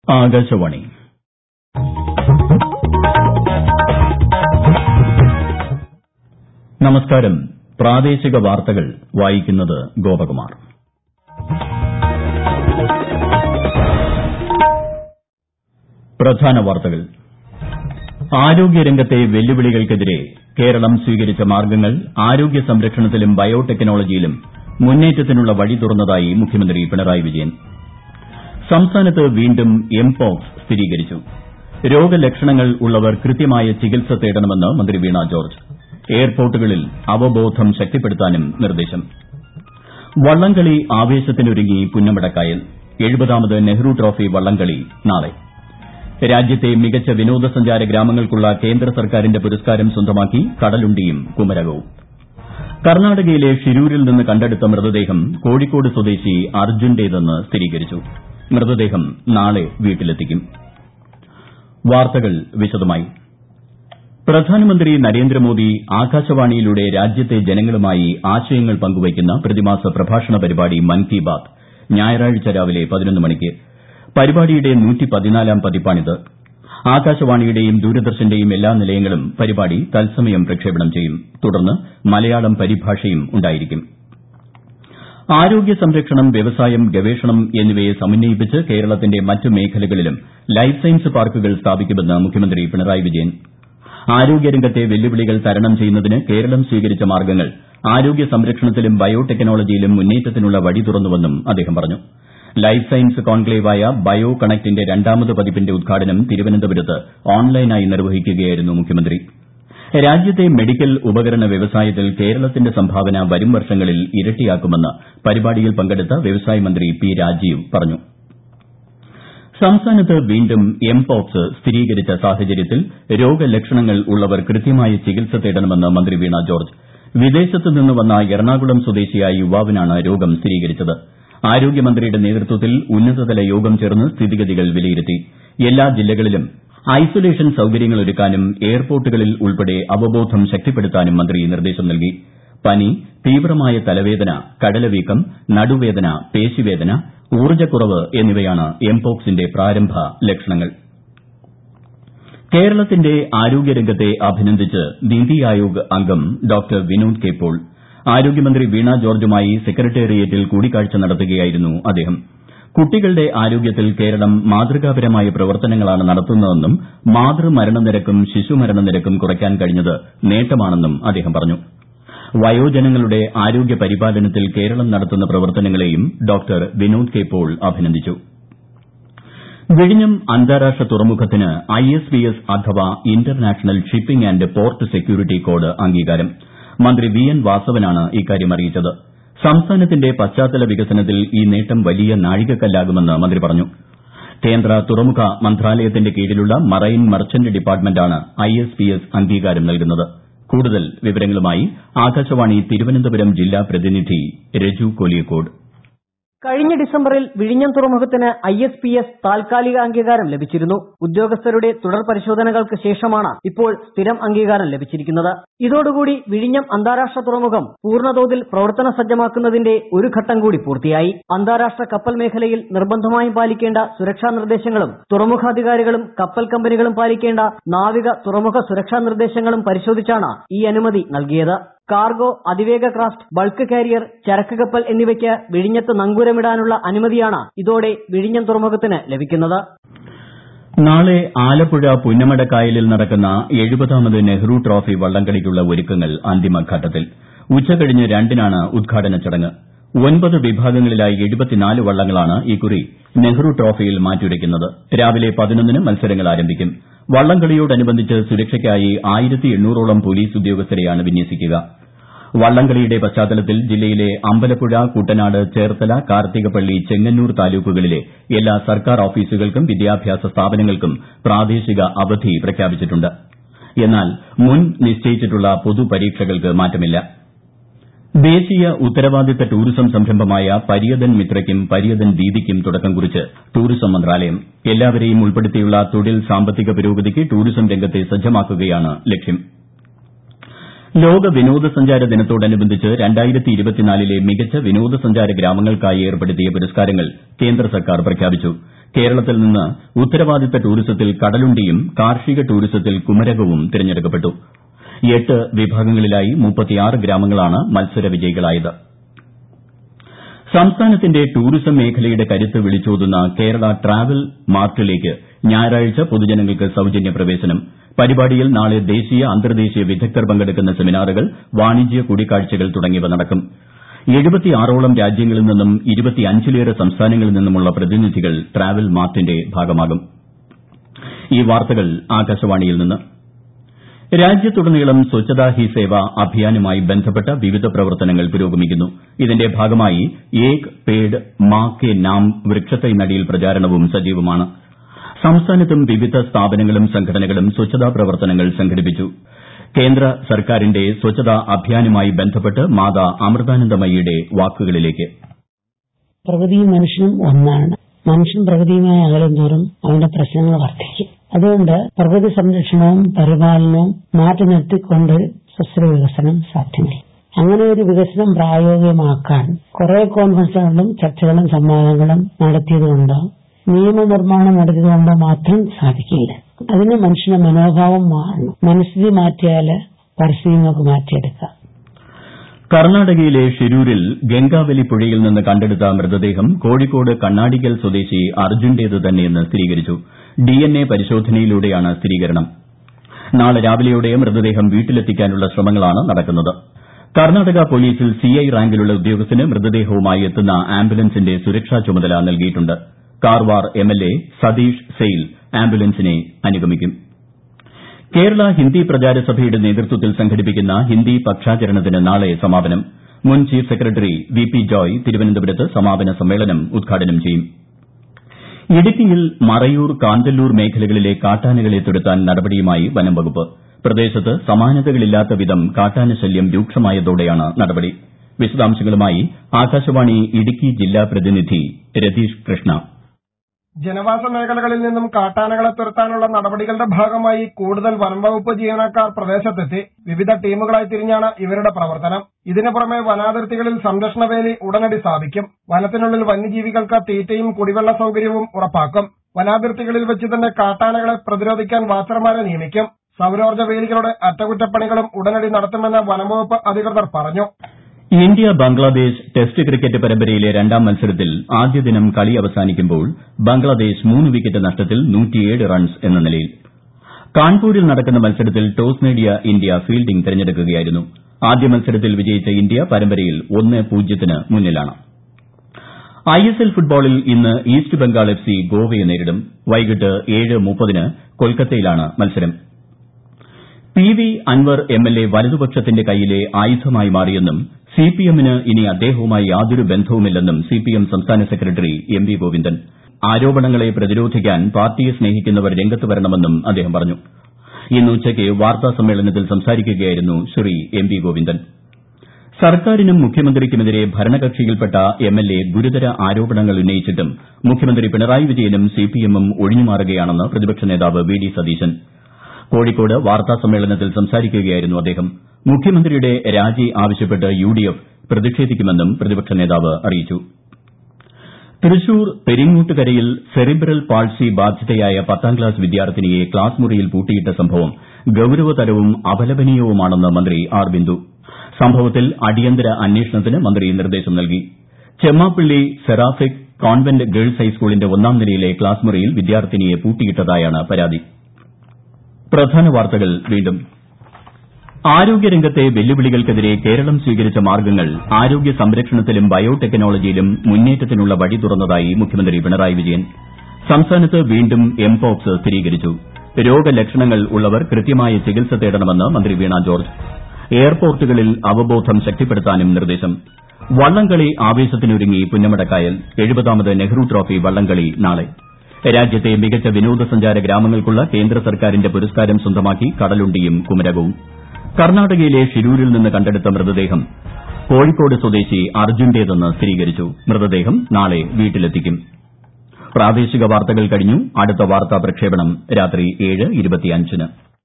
ആകാശവാണി നമസ്കാരം പ്രാദേശിക വാർത്തകൾ വായിക്കുന്നത് ഗോപകുമാർ പ്രധാന വാർത്തകൾ ആരോഗ്യരംഗത്തെ വെല്ലുവിളികൾക്കെതിരെ കേരളം സ്വീകരിച്ച മാർഗ്ഗങ്ങൾ ആരോഗ്യ സംരക്ഷണത്തിലും ബയോടെക്നോളജിയിലും മുന്നേറ്റത്തിനുള്ള വഴി തുറന്നതായി മുഖ്യമന്ത്രി പിണറായി വിജയൻ സംസ്ഥാനത്ത് വീണ്ടും എംപോക്സ് സ്ഥിരീകരിച്ചു രോഗലക്ഷണങ്ങൾ ഉള്ളവർ കൃത്യമായ ചികിത്സ തേടണമെന്ന് മന്ത്രി വീണ ജോർജ് എയർപോർട്ടുകളിൽ അവബോധം ശക്തിപ്പെടുത്താനും നിർദ്ദേശം വള്ളംകളി ആവേശത്തിനൊരുങ്ങി പുന്നമടക്കായൽ എഴുപതാമത് നെഹ്റു ട്രോഫി വള്ളംകളി നാളെ രാജ്യത്തെ മികച്ച വിനോദസഞ്ചാര ഗ്രാമങ്ങൾക്കുള്ള കേന്ദ്ര സർക്കാരിന്റെ പുരസ്കാരം സ്വന്തമാക്കി കടലുണ്ടിയും കുമരകവും കർണാടകയിലെ ഷിരൂരിൽ നിന്ന് കണ്ടെടുത്ത മൃതദേഹം കോഴിക്കോട് സ്വദേശി അർജുന്റേതെന്ന് സ്ഥിരീകരിച്ചു മൃതദേഹം നാളെ വീട്ടിലെത്തിക്കും വാർത്തകൾ വിശദമായി പ്രധാനമന്ത്രി നരേന്ദ്രമോദി ആകാശവാണിയിലൂടെ രാജ്യത്തെ ജനങ്ങളുമായി ആശയങ്ങൾ പങ്കുവയ്ക്കുന്ന പ്രതിമാസ പ്രഭാഷണ പരിപാടി മൻ കി ബാത് ഞായറാഴ്ച രാവിലെ പതിനൊന്ന് മണിക്ക് പരിപാടിയുടെ ാം പതിപ്പാണിത് ആകാശവാണിയുടെയും ദൂരദർശന്റെയും എല്ലാ നിലയങ്ങളും പരിപാടി തത്സമയം പ്രക്ഷേപണം ചെയ്യും തുടർന്ന് മലയാളം പരിഭാഷയും ഉണ്ടായിരിക്കും ആരോഗ്യ സംരക്ഷണം വ്യവസായം ഗവേഷണം എന്നിവയെ സമന്വയിപ്പിച്ച് കേരളത്തിന്റെ മറ്റ് മേഖലകളിലും ലൈഫ് സയൻസ് പാർക്കുകൾ സ്ഥാപിക്കുമെന്ന് മുഖ്യമന്ത്രി പിണറായി വിജയൻ ആരോഗ്യരംഗത്തെ വെല്ലുവിളികൾ തരണം ചെയ്യുന്നതിന് കേരളം സ്വീകരിച്ച മാർഗ്ഗങ്ങൾ ആരോഗ്യ സംരക്ഷണത്തിലും ബയോടെക്നോളജിയിലും മുന്നേറ്റത്തിനുള്ള വഴി തുറന്നുവെന്നും അദ്ദേഹം പറഞ്ഞു ലൈഫ് സയൻസ് കോൺക്ലേവായ ബയോ കണക്റ്റിന്റെ രണ്ടാമത് പതിപ്പിന്റെ ഉദ്ഘാടനം തിരുവനന്തപുരത്ത് ഓൺലൈനായി നിർവഹിക്കുകയായിരുന്നു മുഖ്യമന്ത്രി രാജ്യത്തെ മെഡിക്കൽ ഉപകരണ വ്യവസായത്തിൽ കേരളത്തിന്റെ സംഭാവന വരും വർഷങ്ങളിൽ ഇരട്ടിയാക്കുമെന്ന് പരിപാടിയിൽ പങ്കെടുത്ത വ്യവസായ മന്ത്രി പി രാജീവ് പറഞ്ഞു സംസ്ഥാനത്ത് വീണ്ടും എംപോക്സ് സ്ഥിരീകരിച്ച സാഹചര്യത്തിൽ രോഗലക്ഷണങ്ങൾ ഉള്ളവർ കൃത്യമായ ചികിത്സ തേടണമെന്ന് മന്ത്രി വീണ ജോർജ് വിദേശത്ത് നിന്ന് വന്ന എറണാകുളം സ്വദേശിയായ യുവാവിനാണ് രോഗം സ്ഥിരീകരിച്ചത് ആരോഗ്യമന്ത്രിയുടെ നേതൃത്വത്തിൽ ഉന്നതതല യോഗം ചേർന്ന് സ്ഥിതിഗതികൾ വിലയിരുത്തി എല്ലാ ജില്ലകളിലും ഐസൊലേഷൻ സൌകര്യങ്ങൾ ഒരുക്കാനും എയർപോർട്ടുകളിൽ ഉൾപ്പെടെ അവബോധം ശക്തിപ്പെടുത്താനും മന്ത്രി നിർദ്ദേശം നൽകി പനി തീവ്രമായ തലവേദന കടലവീക്കം നടുവേദന പേശിവേദന ഊർജ്ജക്കുറവ് എന്നിവയാണ് എംപോക്സിന്റെ പ്രാരംഭ ലക്ഷണങ്ങൾ കേരളത്തിന്റെ ആരോഗ്യരംഗത്തെ അഭിനന്ദിച്ച് നിതി ആയോഗ് അംഗം ഡോക്ടർ വിനോദ് കെ പോൾ ആരോഗ്യമന്ത്രി വീണ ജോർജുമായി സെക്രട്ടേറിയറ്റിൽ കൂടിക്കാഴ്ച നടത്തുകയായിരുന്നു അദ്ദേഹം കുട്ടികളുടെ ആരോഗ്യത്തിൽ കേരളം മാതൃകാപരമായ പ്രവർത്തനങ്ങളാണ് നടത്തുന്നതെന്നും മാതൃമരണനിരക്കും ശിശുമരണനിരക്കും കുറയ്ക്കാൻ കഴിഞ്ഞത് നേട്ടമാണെന്നും അദ്ദേഹം പറഞ്ഞു വയോജനങ്ങളുടെ ആരോഗ്യ പരിപാലനത്തിൽ കേരളം നടത്തുന്ന പ്രവർത്തനങ്ങളെയും ഡോക്ടർ വിനോദ് കെ പോൾ അഭിനന്ദിച്ചു വിഴിഞ്ഞം അന്താരാഷ്ട്ര തുറമുഖത്തിന് ഐഎസ്പിഎസ് അഥവാ international shipping and port security code അംഗീകാരം മന്ത്രി വി എൻ വാസവനാണ് ഇക്കാര്യം അറിയിച്ചത് സംസ്ഥാനത്തിന്റെ പശ്ചാത്തല വികസനത്തിൽ ഈ നേട്ടം വലിയ നാഴികക്കല്ലാകുമെന്ന് മന്ത്രി പറഞ്ഞു കേന്ദ്ര തുറമുഖ മന്ത്രാലയത്തിന്റെ കീഴിലുള്ള മറൈൻ മർച്ചന്റ് ഡിപ്പാർട്ട്മെന്റാണ് ഐഎസ്പിഎസ് അംഗീകാരം നൽകുന്നത് കൂടുതൽ വിവരങ്ങളുമായി ആകാശവാണി തിരുവനന്തപുരം ജില്ലാ പ്രതിനിധി രജു കോലിയക്കോട് കഴിഞ്ഞ ഡിസംബറിൽ വിഴിഞ്ഞം തുറമുഖത്തിന് ഐ എസ് പി എസ് താൽക്കാലിക അംഗീകാരം ലഭിച്ചിരുന്നു ഉദ്യോഗസ്ഥരുടെ തുടർ പരിശോധനകൾക്ക് ശേഷമാണ് ഇപ്പോൾ സ്ഥിരം അംഗീകാരം ലഭിച്ചിരിക്കുന്നത് ഇതോടുകൂടി വിഴിഞ്ഞം അന്താരാഷ്ട്ര തുറമുഖം പൂർണ്ണതോതിൽ പ്രവർത്തന സജ്ജമാക്കുന്നതിന്റെ ഒരു ഘട്ടം കൂടി പൂർത്തിയായി അന്താരാഷ്ട്ര കപ്പൽ മേഖലയിൽ നിർബന്ധമായും പാലിക്കേണ്ട സുരക്ഷാ നിർദ്ദേശങ്ങളും തുറമുഖാധികാരികളും കപ്പൽ കമ്പനികളും പാലിക്കേണ്ട നാവിക തുറമുഖ സുരക്ഷാ നിർദ്ദേശങ്ങളും പരിശോധിച്ചാണ് ഈ അനുമതി നൽകിയത് കാർഗോ അതിവേഗ ക്രാഫ്റ്റ് ബൾക്ക് കാരിയർ ചരക്ക് കപ്പൽ എന്നിവയ്ക്ക് വിഴിഞ്ഞത്ത് നങ്കൂരമിടാനുള്ള അനുമതിയാണ് ഇതോടെ വിഴിഞ്ഞം തുറമുഖത്തിന് ലഭിക്കുന്നത് നാളെ ആലപ്പുഴ പുന്നമടക്കായലിൽ നടക്കുന്ന എഴുപതാമത് നെഹ്റു ട്രോഫി വള്ളംകളിക്കുള്ള ഒരുക്കങ്ങൾ അന്തിമഘട്ടത്തിൽ ഉച്ചകഴിഞ്ഞ് രണ്ടിനാണ് ഉദ്ഘാടന ചടങ്ങ് ഒൻപത് വിഭാഗങ്ങളിലായി എഴുപത്തിനാല് വള്ളങ്ങളാണ് ഇക്കുറി നെഹ്റു ട്രോഫിയിൽ മാറ്റുരയ്ക്കുന്നത് രാവിലെ പതിനൊന്നിന് മത്സരങ്ങൾ ആരംഭിക്കും വള്ളംകളിയോടനുബന്ധിച്ച് സുരക്ഷയ്ക്കായി ആയിരത്തി എണ്ണൂറോളം പോലീസ് ഉദ്യോഗസ്ഥരെയാണ് വിന്യസിക്കുക വള്ളംകളിയുടെ പശ്ചാത്തലത്തിൽ ജില്ലയിലെ അമ്പലപ്പുഴ കുട്ടനാട് ചേർത്തല കാർത്തികപ്പള്ളി ചെങ്ങന്നൂർ താലൂക്കുകളിലെ എല്ലാ സർക്കാർ ഓഫീസുകൾക്കും വിദ്യാഭ്യാസ സ്ഥാപനങ്ങൾക്കും പ്രാദേശിക അവധി പ്രഖ്യാപിച്ചിട്ടുണ്ട് എന്നാൽ മുൻ നിശ്ചയിച്ചിട്ടുള്ള പൊതുപരീക്ഷകൾക്ക് മാറ്റമില്ല ദേശീയ ഉത്തരവാദിത്ത ടൂറിസം സംരംഭമായ പര്യതൻ മിത്രയ്ക്കും പര്യതൻ ദീദിക്കും തുടക്കം കുറിച്ച് ടൂറിസം മന്ത്രാലയം എല്ലാവരെയും ഉൾപ്പെടുത്തിയുള്ള തൊഴിൽ സാമ്പത്തിക പുരോഗതിക്ക് ടൂറിസം രംഗത്തെ സജ്ജമാക്കുകയാണ് ലക്ഷ്യം ലോക വിനോദസഞ്ചാര ദിനത്തോടനുബന്ധിച്ച് ലെ മികച്ച വിനോദസഞ്ചാര ഗ്രാമങ്ങൾക്കായി ഏർപ്പെടുത്തിയ പുരസ്കാരങ്ങൾ കേന്ദ്ര സർക്കാർ പ്രഖ്യാപിച്ചു കേരളത്തിൽ നിന്ന് ഉത്തരവാദിത്ത ടൂറിസത്തിൽ കടലുണ്ടിയും കാർഷിക ടൂറിസത്തിൽ കുമരകവും തിരഞ്ഞെടുക്കപ്പെട്ടു എട്ട് വിഭാഗങ്ങളിലായി ഗ്രാമങ്ങളാണ് മത്സര വിജയികളായത് സംസ്ഥാനത്തിന്റെ ടൂറിസം മേഖലയുടെ കരുത്ത് വിളിച്ചോതുന്ന കേരള ട്രാവൽ മാർട്ടിലേക്ക് ഞായറാഴ്ച പൊതുജനങ്ങൾക്ക് സൌജന്യ പ്രവേശനം പരിപാടിയിൽ നാളെ ദേശീയ അന്തർദേശീയ വിദഗ്ധർ പങ്കെടുക്കുന്ന സെമിനാറുകൾ വാണിജ്യ കൂടിക്കാഴ്ചകൾ തുടങ്ങിയവ നടക്കും എഴുപത്തിയാറോളം രാജ്യങ്ങളിൽ നിന്നും ഇരുപത്തിയഞ്ചിലേറെ സംസ്ഥാനങ്ങളിൽ നിന്നുമുള്ള പ്രതിനിധികൾ ട്രാവൽ മാർട്ടിന്റെ ഭാഗമാകും ഈ വാർത്തകൾ ആകാശവാണിയിൽ നിന്ന് രാജ്യത്തുടനീളം സ്വച്ഛതാ ഹി സേവ അഭിയാനുമായി ബന്ധപ്പെട്ട വിവിധ പ്രവർത്തനങ്ങൾ പുരോഗമിക്കുന്നു ഇതിന്റെ ഭാഗമായി ഏക് പേഡ് മാ കെ നാം വൃക്ഷത്തൈ നടീൽ പ്രചാരണവും സജീവമാണ് സംസ്ഥാനത്തും വിവിധ സ്ഥാപനങ്ങളും സംഘടനകളും സ്വച്ഛതാ പ്രവർത്തനങ്ങൾ സംഘടിപ്പിച്ചു കേന്ദ്ര സർക്കാരിന്റെ സ്വച്ഛതാ അഭിയാനുമായി ബന്ധപ്പെട്ട് മാതാ അമൃതാനന്ദമയിയുടെ വാക്കുകളിലേക്ക് പ്രകൃതിയും മനുഷ്യനും ഒന്നാണ് മനുഷ്യൻ പ്രകൃതിയുമായി അകലുന്തോറും അവന്റെ പ്രശ്നങ്ങൾ വർദ്ധിക്കും അതുകൊണ്ട് പ്രകൃതി സംരക്ഷണവും പരിപാലനവും മാറ്റി നിർത്തിക്കൊണ്ട് സുസ്ഥിര വികസനം സാധ്യമല്ല അങ്ങനെ ഒരു വികസനം പ്രായോഗികമാക്കാൻ കുറെ കോൺഫറൻസുകളും ചർച്ചകളും സംവാദങ്ങളും നടത്തിയതുകൊണ്ട് നിയമനിർമ്മാണം നടത്തിയതുകൊണ്ട് മാത്രം സാധിക്കില്ല അതിന് മനുഷ്യന്റെ മനോഭാവം മാറണം മനസ്ഥിതി മാറ്റിയാൽ പരിസ്ഥിതി നമുക്ക് മാറ്റിയെടുക്കാം കർണാടകയിലെ ഷിരൂരിൽ ഗംഗാവലി പുഴയിൽ നിന്ന് കണ്ടെടുത്ത മൃതദേഹം കോഴിക്കോട് കണ്ണാടിക്കൽ സ്വദേശി അർജുന്റേത് തന്നെയെന്ന് സ്ഥിരീകരിച്ചു ഡിഎൻഎ പരിശോധനയിലൂടെയാണ് സ്ഥിരീകരണം നാളെ രാവിലെയോടെ മൃതദേഹം വീട്ടിലെത്തിക്കാനുള്ള ശ്രമങ്ങളാണ് നടക്കുന്നത് കർണാടക പോലീസിൽ സിഐ റാങ്കിലുള്ള ഉദ്യോഗസ്ഥന് മൃതദേഹവുമായി എത്തുന്ന ആംബുലൻസിന്റെ സുരക്ഷാ ചുമതല നൽകിയിട്ടുണ്ട് കാർവാർ എംഎൽഎ സതീഷ് സെയിൽ ആംബുലൻസിനെ അനുഗമിക്കും കേരള ഹിന്ദി പ്രചാര സഭയുടെ നേതൃത്വത്തിൽ സംഘടിപ്പിക്കുന്ന ഹിന്ദി പക്ഷാചരണത്തിന് നാളെ സമാപനം മുൻ chief secretary V P Joy തിരുവനന്തപുരത്ത് സമാപന സമ്മേളനം ഉദ്ഘാടനം ചെയ്യും ഇടുക്കിയിൽ മറയൂർ കാന്തല്ലൂർ മേഖലകളിലെ കാട്ടാനകളെ തുരത്താൻ നടപടിയുമായി വനം വകുപ്പ് പ്രദേശത്ത് സമാനതകളില്ലാത്ത വിധം കാട്ടാന ശല്യം രൂക്ഷമായതോടെയാണ് നടപടി വിശദാംശങ്ങളുമായി ആകാശവാണി ഇടുക്കി ജില്ലാ പ്രതിനിധി രതീഷ് കൃഷ്ണ ജനവാസ മേഖലകളിൽ നിന്നും കാട്ടാനകളെ തുരത്താനുള്ള നടപടികളുടെ ഭാഗമായി കൂടുതൽ വനംവകുപ്പ് ജീവനക്കാർ പ്രദേശത്തെത്തി വിവിധ ടീമുകളായി തിരിഞ്ഞാണ് ഇവരുടെ പ്രവർത്തനം ഇതിനു പുറമെ വനാതിർത്തികളിൽ സംരക്ഷണ വേലി ഉടനടി സ്ഥാപിക്കും വനത്തിനുള്ളിൽ വന്യജീവികൾക്ക് തീറ്റയും കുടിവെള്ള സൌകര്യവും ഉറപ്പാക്കും വനാതിർത്തികളിൽ വെച്ച് തന്നെ കാട്ടാനകളെ പ്രതിരോധിക്കാൻ വാച്ചർമാരെ നിയമിക്കും സൌരോർജ്ജ വേലികളുടെ അറ്റകുറ്റപ്പണികളും ഉടനടി നടത്തുമെന്ന് വനംവകുപ്പ് അധികൃതർ പറഞ്ഞു ഇന്ത്യ ബംഗ്ലാദേശ് ടെസ്റ്റ് ക്രിക്കറ്റ് പരമ്പരയിലെ രണ്ടാം മത്സരത്തിൽ ആദ്യ ദിനം കളി അവസാനിക്കുമ്പോൾ ബംഗ്ലാദേശ് മൂന്ന് വിക്കറ്റ് നഷ്ടത്തിൽ റൺസ് എന്ന നിലയിൽ കാൺപൂരിൽ നടക്കുന്ന മത്സരത്തിൽ ടോസ് നേടിയ ഇന്ത്യ ഫീൽഡിംഗ് തെരഞ്ഞെടുക്കുകയായിരുന്നു ആദ്യ മത്സരത്തിൽ വിജയിച്ച ഇന്ത്യ പരമ്പരയിൽ ഒന്ന് പൂജ്യത്തിന് മുന്നിലാണ് ഐഎസ്എൽ ഫുട്ബോളിൽ ഇന്ന് ഈസ്റ്റ് ബംഗാൾ എഫ് സി ഗോവയെ നേരിടും വൈകിട്ട് ഏഴ് മുപ്പതിന് കൊൽക്കത്തയിലാണ് മത്സരം പി വി അൻവർ എംഎൽഎ വലതുപക്ഷത്തിന്റെ കൈയിലെ ആയുധമായി മാറിയെന്നും സിപിഎമ്മിന് ഇനി അദ്ദേഹവുമായി യാതൊരു ബന്ധവുമില്ലെന്നും സിപിഎം സംസ്ഥാന സെക്രട്ടറി എം വി ഗോവിന്ദൻ ആരോപണങ്ങളെ പ്രതിരോധിക്കാൻ പാർട്ടിയെ സ്നേഹിക്കുന്നവർ രംഗത്ത് വരണമെന്നും അദ്ദേഹം പറഞ്ഞു ഇന്ന് ഉച്ചയ്ക്ക് വാർത്താ സമ്മേളനത്തിൽ സംസാരിക്കുകയായിരുന്നു ശ്രീ എം വി ഗോവിന്ദൻ സർക്കാരിനും മുഖ്യമന്ത്രിക്കുമെതിരെ ഭരണകക്ഷിയിൽപ്പെട്ട എംഎൽഎ ഗുരുതര ആരോപണങ്ങൾ ഉന്നയിച്ചിട്ടും മുഖ്യമന്ത്രി പിണറായി വിജയനും സിപിഎമ്മും ഒഴിഞ്ഞുമാറുകയാണെന്ന് പ്രതിപക്ഷ നേതാവ് വി ഡി സതീശൻ കോഴിക്കോട് വാർത്താ സമ്മേളനത്തിൽ സംസാരിക്കുകയായിരുന്നു അദ്ദേഹം മുഖ്യമന്ത്രിയുടെ രാജി ആവശ്യപ്പെട്ട് യുഡിഎഫ് പ്രതിഷേധിക്കുമെന്നും പ്രതിപക്ഷ നേതാവ് അറിയിച്ചു തൃശൂർ പെരിങ്ങോട്ടുകരയിൽ സെറിബ്രൽ പാൾസി ബാധിതയായ പത്താം ക്ലാസ് വിദ്യാർത്ഥിനിയെ ക്ലാസ് മുറിയിൽ പൂട്ടിയിട്ട സംഭവം ഗൌരവതരവും അപലപനീയവുമാണെന്ന് മന്ത്രി ആർ ബിന്ദു സംഭവത്തിൽ അടിയന്തര അന്വേഷണത്തിന് മന്ത്രി നിർദ്ദേശം നൽകി ചെമ്മാപ്പള്ളി സെറാഫിക് കോൺവെന്റ് ഗേൾസ് ഹൈസ്കൂളിന്റെ ഒന്നാം നിലയിലെ ക്ലാസ് മുറിയിൽ വിദ്യാർത്ഥിനിയെ പൂട്ടിയിട്ടതായാണ് പരാതി പ്രധാന വാർത്തകൾ വീണ്ടും ആരോഗ്യരംഗത്തെ വെല്ലുവിളികൾക്കെതിരെ കേരളം സ്വീകരിച്ച മാർഗ്ഗങ്ങൾ ആരോഗ്യ സംരക്ഷണത്തിലും ബയോടെക്നോളജിയിലും മുന്നേറ്റത്തിനുള്ള വഴി തുറന്നതായി മുഖ്യമന്ത്രി പിണറായി വിജയൻ സംസ്ഥാനത്ത് വീണ്ടും എംപോക്സ് സ്ഥിരീകരിച്ചു രോഗലക്ഷണങ്ങൾ ഉള്ളവർ കൃത്യമായ ചികിത്സ തേടണമെന്ന് മന്ത്രി വീണ ജോർജ് എയർപോർട്ടുകളിൽ അവബോധം ശക്തിപ്പെടുത്താനും നിർദ്ദേശം വള്ളംകളി ആവേശത്തിനൊരുങ്ങി പുന്നമടക്കായൽ എഴുപതാമത് നെഹ്റു ട്രോഫി വള്ളംകളി നാളെ രാജ്യത്തെ മികച്ച വിനോദസഞ്ചാര ഗ്രാമങ്ങൾക്കുള്ള കേന്ദ്ര സർക്കാരിന്റെ പുരസ്കാരം സ്വന്തമാക്കി കടലുണ്ടിയും കുമരകവും കർണാടകയിലെ ഷിരൂരിൽ നിന്ന് കണ്ടെടുത്ത മൃതദേഹം കോഴിക്കോട് സ്വദേശി അർജുന്റേതെന്ന് സ്ഥിരീകരിച്ചു മൃതദേഹം നാളെ വീട്ടിലെത്തിക്കും പ്രാദേശിക വാർത്തകൾ കഴിഞ്ഞു അടുത്ത വാർത്താ പ്രക്ഷേപണം രാത്രി ഏഴ് ഇരുപത്തിയഞ്ചിന്